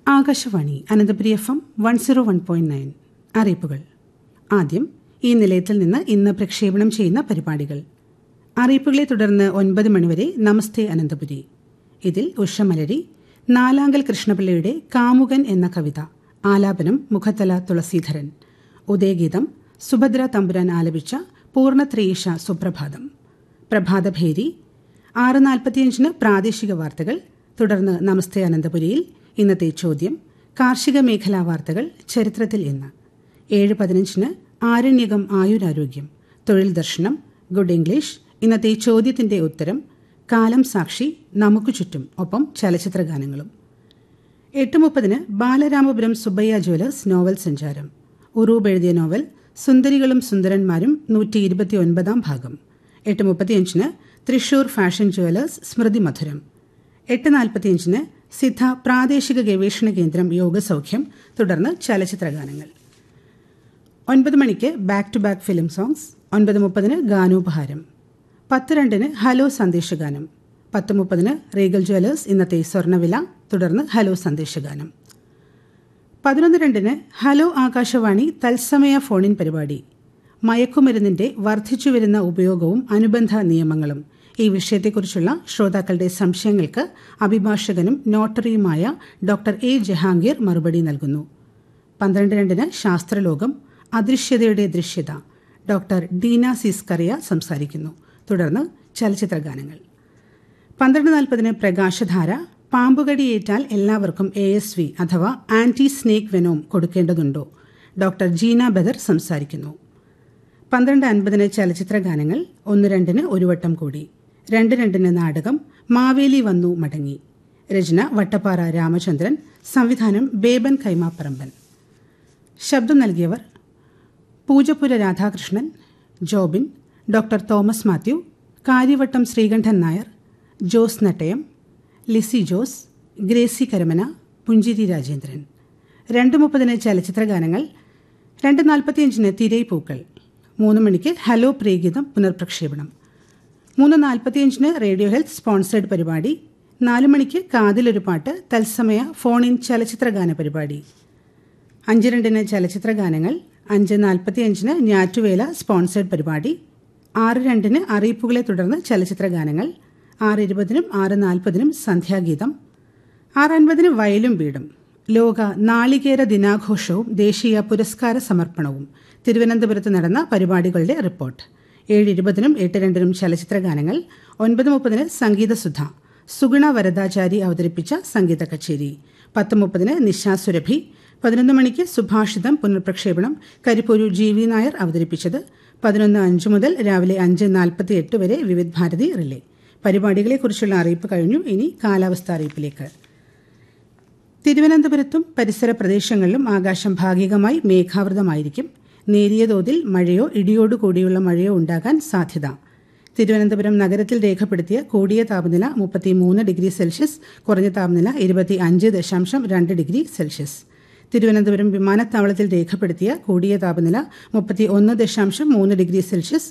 Akashvani Ananthapuri F M one zero one point nine അറിയിപ്പുകൾ ആദ്യം ഈ നിലയത്തിൽ നിന്ന് ഇന്ന് പ്രക്ഷേപണം ചെയ്യുന്ന പരിപാടികൾ അറിയിപ്പുകളെ തുടർന്ന് ഒൻപത് മണിവരെ നമസ്തേ അനന്തപുരി ഇതിൽ ഉഷമലരി നാലാങ്കൽ കൃഷ്ണപിള്ളയുടെ കാമുകൻ എന്ന കവിത ആലാപനം മുഖത്തല തുളസീധരൻ ഉദയഗീതം സുഭദ്ര തമ്പുരാൻ ആലപിച്ച പൂർണ്ണത്രയീഷ സുപ്രഭാതം പ്രഭാതഭേരി ആറ് നാൽപ്പത്തിയഞ്ചിന് പ്രാദേശിക വാർത്തകൾ തുടർന്ന് നമസ്തേ അനന്തപുരിയിൽ ഇന്നത്തെ ചോദ്യം കാർഷിക മേഖലാ വാർത്തകൾ ചരിത്രത്തിൽ ഇന്ന് ഏഴ് പതിനഞ്ചിന് ആരണ്യകം ആയുരാരോഗ്യം തൊഴിൽ ദർശനം ഗുഡ് ഇംഗ്ലീഷ് ഇന്നത്തെ ചോദ്യത്തിന്റെ ഉത്തരം കാലം സാക്ഷി നമുക്ക് ചുറ്റും ഒപ്പം ചലച്ചിത്ര ഗാനങ്ങളും എട്ട് മുപ്പതിന് ബാലരാമപുരം സുബ്ബയ്യ ജ്വല്ലേഴ്സ് നോവൽ സഞ്ചാരം ഉറൂബ് എഴുതിയ നോവൽ സുന്ദരികളും സുന്ദരന്മാരും നൂറ്റി ഇരുപത്തിയൊൻപതാം ഭാഗം എട്ട് മുപ്പത്തിയഞ്ചിന് തൃശൂർ ഫാഷൻ ജ്വല്ലേഴ്സ് സ്മൃതി മധുരം എട്ട് നാൽപ്പത്തിയഞ്ചിന് സിദ്ധ പ്രാദേശിക ഗവേഷണ കേന്ദ്രം യോഗസൗഖ്യം തുടർന്ന് ചലച്ചിത്ര ഗാനങ്ങൾ ഒൻപത് മണിക്ക് back to back film songs ഒൻപത് മുപ്പതിന് ഗാനോപഹാരം പത്ത് രണ്ടിന് ഹലോ സന്ദേശഗാനം പത്ത് മുപ്പതിന് റീഗൽ ജ്വല്ലേഴ്സ് ഇന്നത്തെ സ്വർണ്ണവില തുടർന്ന് ഹലോ സന്ദേശഗാനം പതിനൊന്ന് രണ്ടിന് ഹലോ ആകാശവാണി തത്സമയ ഫോണിൻ പരിപാടി മയക്കുമരുന്നിന്റെ വർദ്ധിച്ചുവരുന്ന ഉപയോഗവും അനുബന്ധ നിയമങ്ങളും ഈ വിഷയത്തെക്കുറിച്ചുള്ള ശ്രോതാക്കളുടെ സംശയങ്ങൾക്ക് അഭിഭാഷകനും നോട്ടറിയുമായ ഡോക്ടർ എ ജഹാംഗീർ മറുപടി നൽകുന്നു പന്ത്രണ്ട് രണ്ടിന് ശാസ്ത്രലോകം അദൃശ്യതയുടെ ദൃശ്യത ഡോക്ടർ ഡീന സിസ്കറിയ സംസാരിക്കുന്നു തുടർന്ന് ചലച്ചിത്ര ഗാനങ്ങൾ പന്ത്രണ്ട് നാൽപ്പതിന് പ്രകാശധാര പാമ്പുകടിയേറ്റാൽ എല്ലാവർക്കും എ എസ് വി അഥവാ ആന്റി സ്നേക്ക് വെനോം കൊടുക്കേണ്ടതുണ്ടോ ഡോക്ടർ ജീന ബദർ സംസാരിക്കുന്നു പന്ത്രണ്ട് അൻപതിന് ചലച്ചിത്ര ഗാനങ്ങൾ ഒന്ന് രണ്ടിന് ഒരു വട്ടം കൂടി രണ്ട് രണ്ടിന് നാടകം മാവേലി വന്നു മടങ്ങി രചന വട്ടപ്പാറ രാമചന്ദ്രൻ സംവിധാനം ബേബൻ കൈമാപ്പറമ്പൻ ശബ്ദം നൽകിയവർ പൂജപ്പുര രാധാകൃഷ്ണൻ ജോബിൻ ഡോക്ടർ തോമസ് മാത്യു കാര്യവട്ടം ശ്രീകണ്ഠൻ നായർ ജോസ് നട്ടയം ലിസി ജോസ് ഗ്രേസി കരമന പുഞ്ചിരി രാജേന്ദ്രൻ രണ്ട് മുപ്പതിന് ചലച്ചിത്ര ഗാനങ്ങൾ രണ്ട് നാൽപ്പത്തിയഞ്ചിന് തിരൈ പൂക്കൾ മൂന്ന് മണിക്ക് ഹലോ പ്രിയഗീതം പുനർപ്രക്ഷേപണം മൂന്ന് നാൽപ്പത്തിയഞ്ചിന് റേഡിയോ ഹെൽത്ത് സ്പോൺസേഡ് പരിപാടി നാല് മണിക്ക് കാതിലൊരു പാട്ട് തത്സമയ ഫോൺ ഇൻ ചലച്ചിത്ര ഗാന പരിപാടി അഞ്ച് രണ്ടിന് ചലച്ചിത്ര ഗാനങ്ങൾ അഞ്ച് നാൽപ്പത്തിയഞ്ചിന് ഞാറ്റുവേല സ്പോൺസേഡ് പരിപാടി ആറ് രണ്ടിന് അറിയിപ്പുകളെ തുടർന്ന് ചലച്ചിത്ര ഗാനങ്ങൾ ആറ് ഇരുപതിനും ആറ് നാൽപ്പതിനും സന്ധ്യാഗീതം ആറ് അൻപതിന് വയലും വീടും ലോക നാളികേര ദിനാഘോഷവും ദേശീയ പുരസ്കാര സമർപ്പണവും തിരുവനന്തപുരത്ത് നടന്ന പരിപാടികളുടെ റിപ്പോർട്ട് ഏഴ് ഇരുപതിനും എട്ട് രണ്ടിനും ചലച്ചിത്ര ഗാനങ്ങൾ ഒൻപത് മുപ്പതിന് സംഗീതസുധ സുഗുണ വരദാചാരി അവതരിപ്പിച്ച സംഗീത കച്ചേരി പത്ത് മുപ്പതിന് നിശാ സുരഭി പതിനൊന്ന് മണിക്ക് സുഭാഷിതം പുനർപ്രക്ഷേപണം കരിപ്പൂരു ജി വി നായർ അവതരിപ്പിച്ചത് പതിനൊന്ന് അഞ്ച് മുതൽ രാവിലെ അഞ്ച് നാൽപ്പത്തി എട്ട് വരെ വിവിധ് ഭാരതി റിലേ പരിപാടികളെക്കുറിച്ചുള്ള അറിയിപ്പ് കഴിഞ്ഞു ഇനി കാലാവസ്ഥ അറിയിപ്പിലേക്ക് തിരുവനന്തപുരത്തും പരിസര പ്രദേശങ്ങളിലും ആകാശം ഭാഗികമായി മേഘാവൃതമായിരിക്കും നേരിയ തോതിൽ മഴയോ ഇടിയോടു കൂടിയുള്ള മഴയോ ഉണ്ടാകാൻ സാധ്യത തിരുവനന്തപുരം നഗരത്തിൽ രേഖപ്പെടുത്തിയ കൂടിയ താപനില മുപ്പത്തിമൂന്ന് ഡിഗ്രി സെൽഷ്യസ് കുറഞ്ഞ താപനില ഇരുപത്തി അഞ്ച് ദശാംശം രണ്ട് ഡിഗ്രി സെൽഷ്യസ് തിരുവനന്തപുരം വിമാനത്താവളത്തിൽ രേഖപ്പെടുത്തിയ കൂടിയ താപനില മുപ്പത്തി ഒന്ന് ദശാംശം മൂന്ന് ഡിഗ്രി സെൽഷ്യസ്